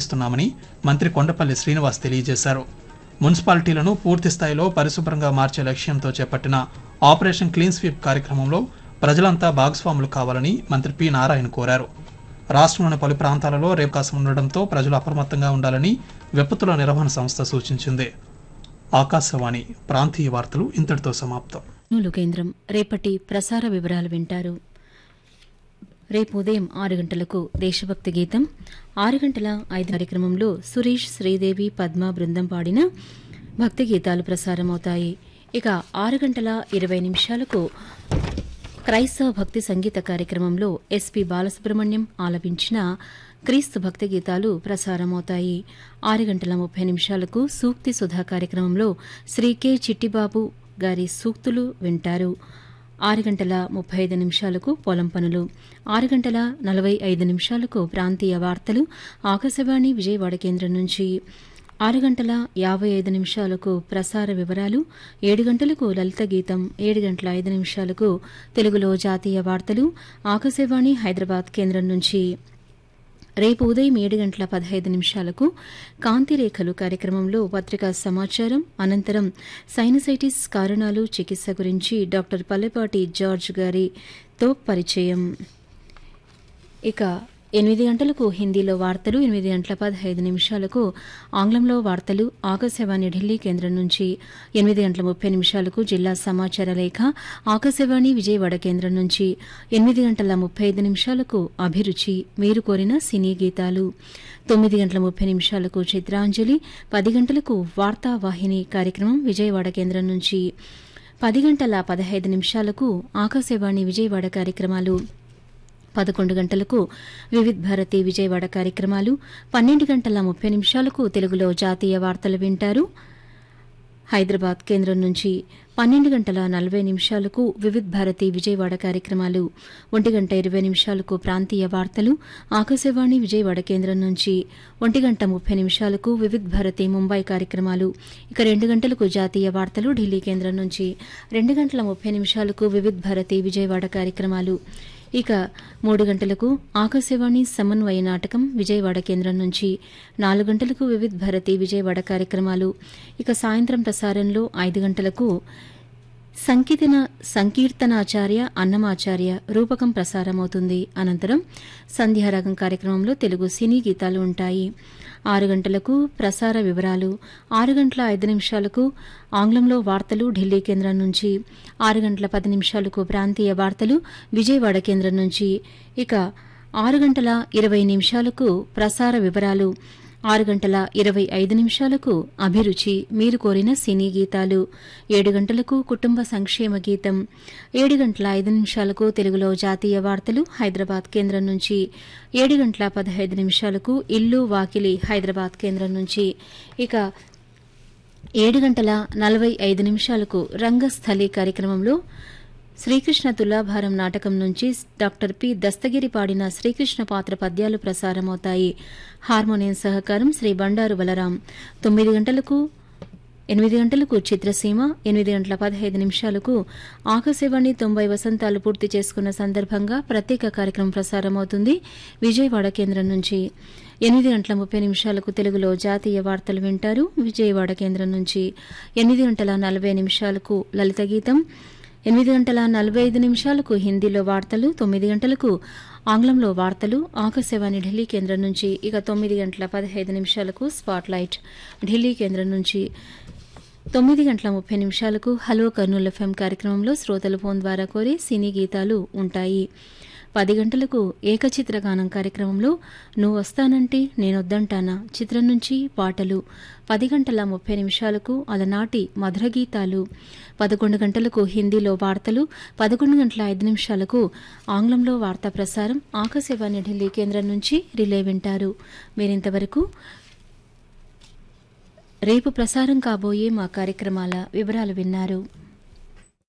నిర్వహిస్తున్నామని మంత్రి కొండపల్లి శ్రీనివాస్ తెలియజేశారు మున్సిపాలిటీలను పూర్తి స్థాయిలో పరిశుభ్రంగా మార్చే లక్ష్యంతో చేపట్టిన ఆపరేషన్ క్లీన్ స్వీప్ కార్యక్రమంలో ప్రజలంతా భాగస్వాములు కావాలని మంత్రి పి నారాయణ కోరారు రాష్ట్రంలోని పలు ప్రాంతాలలో రేపకాశం ఉండడంతో ప్రజలు అప్రమత్తంగా ఉండాలని విపత్తుల నిర్వహణ సంస్థ సూచించింది ఆకాశవాణి ప్రాంతీయ వార్తలు ఇంతటితో సమాప్తం కర్నూలు కేంద్రం రేపటి ప్రసార వివరాలు వింటారు రేపు ఉదయం ఆరు గంటలకు దేశభక్తి గీతం ఆరు గంటల ఐదు కార్యక్రమంలో సురేష్ శ్రీదేవి పద్మ బృందం పాడిన భక్తి గీతాలు ప్రసారమవుతాయి ఇక ఆరు గంటల ఇరవై నిమిషాలకు క్రైస్తవ భక్తి సంగీత కార్యక్రమంలో ఎస్పి బాలసుబ్రహ్మణ్యం ఆలపించిన క్రీస్తు భక్తి గీతాలు ప్రసారమవుతాయి ఆరు గంటల ముప్పై నిమిషాలకు సూక్తి సుధా కార్యక్రమంలో శ్రీ కె చిట్టిబాబు గారి సూక్తులు వింటారు ఆరు గంటల ముప్పై ఐదు నిమిషాలకు పొలం పనులు ఆరు గంటల నలభై ఐదు నిమిషాలకు ప్రాంతీయ వార్తలు ఆకాశవాణి విజయవాడ కేంద్రం నుంచి ఆరు గంటల యాభై ఐదు నిమిషాలకు ప్రసార వివరాలు ఏడు గంటలకు లలిత గీతం ఏడు గంటల ఐదు నిమిషాలకు తెలుగులో జాతీయ వార్తలు ఆకాశవాణి హైదరాబాద్ కేంద్రం నుంచి రేపు ఉదయం ఏడు గంటల పదహైదు నిమిషాలకు కాంతిరేఖలు కార్యక్రమంలో పత్రికా సమాచారం అనంతరం సైనసైటిస్ కారణాలు చికిత్స గురించి డాక్టర్ పల్లెపాటి జార్జ్ గారితో పరిచయం ఇక ఎనిమిది గంటలకు హిందీలో వార్తలు ఎనిమిది గంటల పదహైదు నిమిషాలకు ఆంగ్లంలో వార్తలు ఆకాశవాణి ఢిల్లీ కేంద్రం నుంచి ఎనిమిది గంటల ముప్పై నిమిషాలకు జిల్లా సమాచార లేఖ ఆకాశవాణి విజయవాడ కేంద్రం నుంచి ఎనిమిది గంటల ముప్పై ఐదు నిమిషాలకు అభిరుచి మీరు కోరిన సినీ గీతాలు తొమ్మిది గంటల ముప్పై నిమిషాలకు చిత్రాంజలి పది గంటలకు వార్తావాహిని కార్యక్రమం విజయవాడ కేంద్రం నుంచి పది గంటల పదహైదు నిమిషాలకు ఆకాశవాణి విజయవాడ కార్యక్రమాలు పదకొండు గంటలకు వివిధ్ భారతి విజయవాడ కార్యక్రమాలు పన్నెండు గంటల ముప్పై నిమిషాలకు తెలుగులో జాతీయ వార్తలు వింటారు హైదరాబాద్ కేంద్రం నుంచి పన్నెండు గంటల నలభై నిమిషాలకు వివిధ్ భారతి విజయవాడ కార్యక్రమాలు ఒంటి గంట ఇరవై నిమిషాలకు ప్రాంతీయ వార్తలు ఆకాశవాణి విజయవాడ కేంద్రం నుంచి ఒంటి గంట ముప్పై నిమిషాలకు వివిధ్ భారతి ముంబై కార్యక్రమాలు ఇక రెండు గంటలకు జాతీయ వార్తలు ఢిల్లీ కేంద్రం నుంచి రెండు గంటల ముప్పై నిమిషాలకు వివిధ్ భారతి విజయవాడ కార్యక్రమాలు ఇక మూడు గంటలకు ఆకాశవాణి సమన్వయ నాటకం విజయవాడ కేంద్రం నుంచి నాలుగు గంటలకు వివిధ్ భారతి విజయవాడ కార్యక్రమాలు ఇక సాయంత్రం ప్రసారంలో ఐదు గంటలకు సంకీర్తన సంకీర్తనాచార్య అన్నమాచార్య రూపకం ప్రసారమవుతుంది అనంతరం సంధ్యారాగం కార్యక్రమంలో తెలుగు సినీ గీతాలు ఉంటాయి ఆరు గంటలకు ప్రసార వివరాలు ఆరు గంటల ఐదు నిమిషాలకు ఆంగ్లంలో వార్తలు ఢిల్లీ కేంద్రం నుంచి ఆరు గంటల పది నిమిషాలకు ప్రాంతీయ వార్తలు విజయవాడ కేంద్రం నుంచి ఇక ఆరు గంటల ఇరవై నిమిషాలకు ప్రసార వివరాలు ఆరు గంటల ఇరవై ఐదు నిమిషాలకు అభిరుచి మీరు కోరిన సినీ గీతాలు ఏడు గంటలకు కుటుంబ సంక్షేమ గీతం ఏడు గంటల ఐదు నిమిషాలకు తెలుగులో జాతీయ వార్తలు హైదరాబాద్ కేంద్రం నుంచి ఏడు గంటల పదహైదు నిమిషాలకు ఇల్లు వాకిలి హైదరాబాద్ కేంద్రం నుంచి ఇక ఏడు గంటల నలభై ఐదు నిమిషాలకు రంగస్థలి కార్యక్రమంలో శ్రీకృష్ణ తులాభారం నాటకం నుంచి డాక్టర్ పి దస్తగిరి పాడిన శ్రీకృష్ణ పాత్ర పద్యాలు ప్రసారమవుతాయి హార్మోనియం సహకారం శ్రీ బండారు బలరాం తొమ్మిది గంటలకు ఎనిమిది గంటలకు చిత్రసీమ ఎనిమిది గంటల పదహైదు నిమిషాలకు ఆకాశవాణి తొంభై వసంతాలు పూర్తి చేసుకున్న సందర్భంగా ప్రత్యేక కార్యక్రమం ప్రసారమవుతుంది విజయవాడ కేంద్రం నుంచి ఎనిమిది గంటల ముప్పై నిమిషాలకు తెలుగులో జాతీయ వార్తలు వింటారు విజయవాడ కేంద్రం నుంచి ఎనిమిది గంటల నలభై నిమిషాలకు లలిత గీతం ఎనిమిది గంటల నలభై ఐదు నిమిషాలకు హిందీలో వార్తలు తొమ్మిది గంటలకు ఆంగ్లంలో వార్తలు ఆకాశవాణి ఢిల్లీ కేంద్రం నుంచి ఇక తొమ్మిది గంటల పదహైదు నిమిషాలకు స్పాట్లైట్ ఢిల్లీ కేంద్రం నుంచి తొమ్మిది గంటల ముప్పై నిమిషాలకు హలో కర్నూలు ఎఫ్ఎం కార్యక్రమంలో శ్రోతల ఫోన్ ద్వారా కోరే సినీ గీతాలు ఉంటాయి పది గంటలకు ఏకచిత్ర గానం కార్యక్రమంలో నువ్వు వస్తానంటే నేనొద్దంటానా చిత్రం నుంచి పాటలు పది గంటల ముప్పై నిమిషాలకు అలనాటి మధుర గీతాలు పదకొండు గంటలకు హిందీలో వార్తలు పదకొండు గంటల ఐదు నిమిషాలకు ఆంగ్లంలో వార్తా ప్రసారం ఆకాశవాణి ఢిల్లీ కేంద్రం నుంచి రిలే వింటారు మీరింతవరకు రేపు ప్రసారం కాబోయే మా కార్యక్రమాల వివరాలు విన్నారు